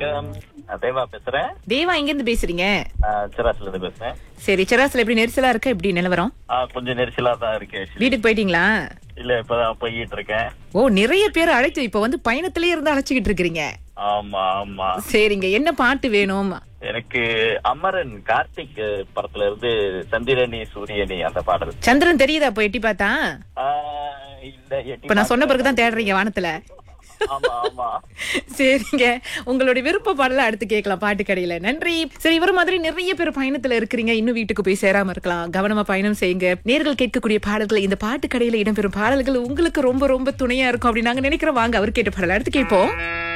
வணக்கம் நான் தேவா பேசுறேன் தேவா எங்க இருந்து பேசுறீங்க நான் சிராஸ்ல இருந்து பேசுறேன் சரி செராஸ்ல எப்படி நெரிசலா இருக்கு எப்படி நிலவரம் ஆ, கொஞ்சம் நெரிசலா தான் இருக்கு actually. வீட்டுக்கு போயிட்டீங்களா இல்ல இப்பதான் போய்கிட்டு இருக்கேன் ஓ நிறைய பேர் அழைச்சு இப்ப வந்து பயணத்திலே இருந்து அழைச்சிக்கிட்டு இருக்கிறீங்க ஆமா ஆமா சரிங்க என்ன பாட்டு வேணும் எனக்கு அமரன் கார்த்திக் படத்துல இருந்து சந்திரனி சூரியனி அந்த பாடல் சந்திரன் தெரியுதா அப்போ எட்டி பார்த்தா ஆ, இல்ல எட்டி இப்ப நான் சொன்ன பிறகுதான் தேடுறீங்க வானத்துல ஆமா ஆமா சரிங்க உங்களுடைய விருப்ப பாடல அடுத்து கேட்கலாம் பாட்டு கடையில நன்றி சரி இவர் மாதிரி நிறைய பேர் பயணத்துல இருக்கிறீங்க இன்னும் வீட்டுக்கு போய் சேராம இருக்கலாம் கவனமா பயணம் செய்யுங்க நேர்கள் கேட்கக்கூடிய பாடல்கள் இந்த பாட்டு கடையில இடம்பெறும் பாடல்கள் உங்களுக்கு ரொம்ப ரொம்ப துணையா இருக்கும் அப்படின்னு நாங்க நினைக்கிறோம் வாங்க அவர் கேட்ட பாடல அடுத்து கேட்போம்